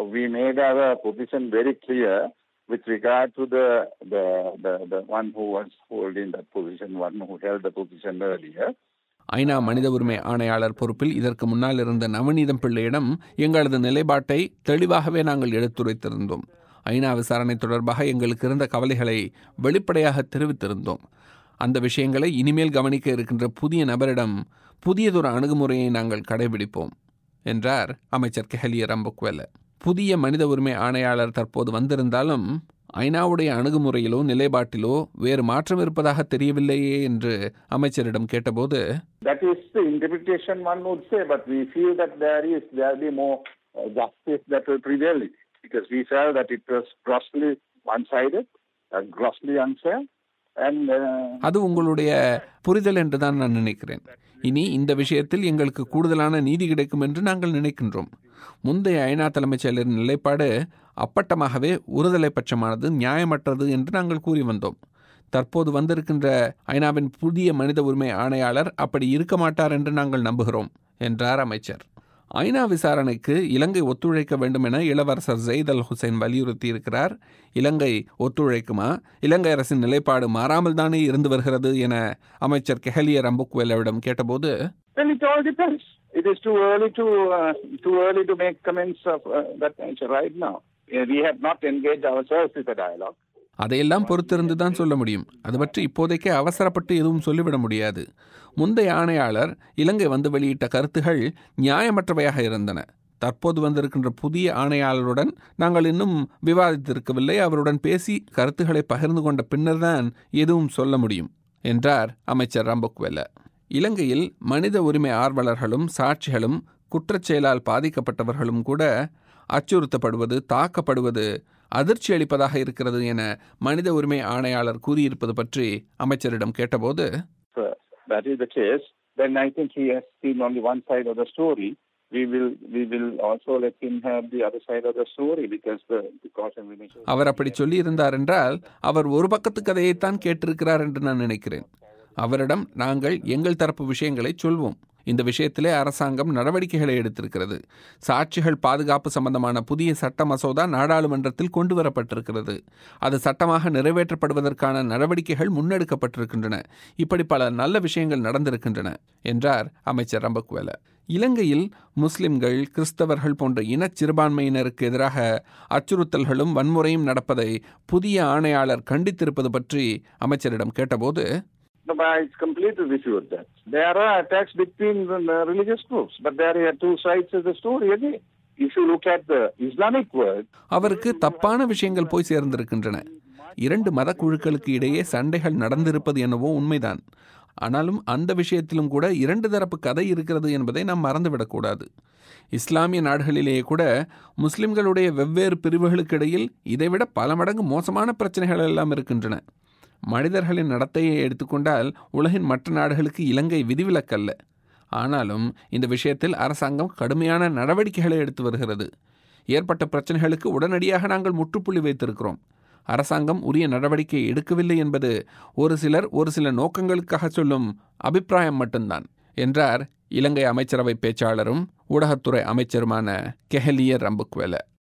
we made our position very clear with regard to the, the, the, the one who was holding that position, one who held the position earlier. ஐநா மனித உரிமை ஆணையாளர் பொறுப்பில் இதற்கு முன்னால் இருந்த நவநீதம் பிள்ளையிடம் எங்களது நிலைப்பாட்டை தெளிவாகவே நாங்கள் எடுத்துரைத்திருந்தோம் ஐநா விசாரணை தொடர்பாக எங்களுக்கு இருந்த கவலைகளை வெளிப்படையாக தெரிவித்திருந்தோம் அந்த விஷயங்களை இனிமேல் கவனிக்க இருக்கின்ற புதிய நபரிடம் புதியதொரு அணுகுமுறையை நாங்கள் கடைபிடிப்போம் என்றார் அமைச்சர் கெஹலிய ரம்புக்வெல புதிய மனித உரிமை ஆணையாளர் தற்போது வந்திருந்தாலும் ஐநாவுடைய அணுகுமுறையிலோ நிலைப்பாட்டிலோ வேறு மாற்றம் இருப்பதாக தெரியவில்லையே என்று அமைச்சரிடம் கேட்டபோது That is the interpretation one would say, but we feel that there is there will be more uh, justice that will prevail because we felt that it was grossly one-sided, uh, grossly unfair, and uh, அது உங்களுடைய புரிதல் என்று தான் நான் நினைக்கிறேன் இனி இந்த விஷயத்தில் எங்களுக்கு கூடுதலான நீதி கிடைக்கும் என்று நாங்கள் நினைக்கின்றோம் முந்தைய ஐநா தலைமைச் செயலரின் நிலைப்பாடு அப்பட்டமாகவே ஒருதலை பட்சமானது நியாயமற்றது என்று நாங்கள் கூறி வந்தோம் தற்போது வந்திருக்கின்ற ஐநாவின் புதிய மனித உரிமை ஆணையாளர் அப்படி இருக்க மாட்டார் என்று நாங்கள் நம்புகிறோம் என்றார் அமைச்சர் ஐநா விசாரணைக்கு இலங்கை ஒத்துழைக்க வேண்டும் என இளவரசர் ஜெயித் அல் ஹுசைன் வலியுறுத்தி இருக்கிறார் இலங்கை ஒத்துழைக்குமா இலங்கை அரசின் நிலைப்பாடு மாறாமல் தானே இருந்து வருகிறது என அமைச்சர் கெஹலிய ரம்புக்வேலவிடம் கேட்டபோது Well, it all depends. It is too early to uh, too early to make comments of uh, that nature right now. Uh, We have not engaged ourselves with a dialogue. அதையெல்லாம் பொறுத்திருந்து தான் சொல்ல முடியும் அது பற்றி இப்போதைக்கு அவசரப்பட்டு எதுவும் சொல்லிவிட முடியாது முந்தைய ஆணையாளர் இலங்கை வந்து வெளியிட்ட கருத்துகள் நியாயமற்றவையாக இருந்தன தற்போது வந்திருக்கின்ற புதிய ஆணையாளருடன் நாங்கள் இன்னும் விவாதித்திருக்கவில்லை அவருடன் பேசி கருத்துக்களை பகிர்ந்து கொண்ட பின்னர்தான் எதுவும் சொல்ல முடியும் என்றார் அமைச்சர் ரம்புக்வெல்ல இலங்கையில் மனித உரிமை ஆர்வலர்களும் சாட்சிகளும் குற்றச் செயலால் பாதிக்கப்பட்டவர்களும் கூட அச்சுறுத்தப்படுவது தாக்கப்படுவது அதிர்ச்சி அளிப்பதாக இருக்கிறது என மனித உரிமை ஆணையாளர் கூறியிருப்பது பற்றி அமைச்சரிடம் கேட்டபோது If uh, that is the case, then I think he has seen only one side of the story. We will we will also let him have the other side of the story because the precaution we make. அவர் அப்படி சொல்லியிருந்தார் என்றால் அவர் ஒரு பக்கத்து கதையைத்தான் கேட்டிருக்கிறார் என்று நான் நினைக்கிறேன் அவரிடம் நாங்கள் எங்கள் தரப்பு விஷயங்களை சொல்வோம் இந்த விஷயத்திலே அரசாங்கம் நடவடிக்கைகளை எடுத்திருக்கிறது சாட்சிகள் பாதுகாப்பு சம்பந்தமான புதிய சட்ட மசோதா நாடாளுமன்றத்தில் கொண்டு வரப்பட்டிருக்கிறது அது சட்டமாக நிறைவேற்றப்படுவதற்கான நடவடிக்கைகள் முன்னெடுக்கப்பட்டிருக்கின்றன இப்படி பல நல்ல விஷயங்கள் நடந்திருக்கின்றன என்றார் அமைச்சர் ரம்பக்வேல இலங்கையில் முஸ்லிம்கள் கிறிஸ்தவர்கள் போன்ற இனச் சிறுபான்மையினருக்கு எதிராக அச்சுறுத்தல்களும் வன்முறையும் நடப்பதை புதிய ஆணையாளர் கண்டித்திருப்பது பற்றி அமைச்சரிடம் கேட்டபோது No, but I completely refute that. There are attacks between the uh, religious groups, but there are two sides of the story again. If you look at the Islamic world, அவருக்கு தப்பான விஷயங்கள் போய் சேர்ந்திருக்கின்றன இரண்டு மத குழுக்களுக்கு இடையே சண்டைகள் நடந்திருப்பது என்னவோ உண்மைதான் ஆனாலும் அந்த விஷயத்திலும் கூட இரண்டு தரப்பு கதை இருக்கிறது என்பதை நாம் மறந்துவிடக்கூடாது இஸ்லாமிய நாடுகளிலேயே கூட முஸ்லிம்களுடைய வெவ்வேறு பிரிவுகளுக்கு இடையில் இதைவிட பல மடங்கு மோசமான பிரச்சனைகள் எல்லாம் இருக்கின்றன மனிதர்களின் நடத்தையை எடுத்துக்கொண்டால் உலகின் மற்ற நாடுகளுக்கு இலங்கை விதிவிலக்கல்ல ஆனாலும் இந்த விஷயத்தில் அரசாங்கம் கடுமையான நடவடிக்கைகளை எடுத்து வருகிறது ஏற்பட்ட பிரச்சனைகளுக்கு உடனடியாக நாங்கள் முற்றுப்புள்ளி வைத்திருக்கிறோம் அரசாங்கம் உரிய நடவடிக்கை எடுக்கவில்லை என்பது ஒரு சிலர் ஒரு சில நோக்கங்களுக்காக சொல்லும் அபிப்பிராயம் மட்டும்தான் என்றார் இலங்கை அமைச்சரவை பேச்சாளரும் ஊடகத்துறை அமைச்சருமான கெஹலிய ரம்புக்வெல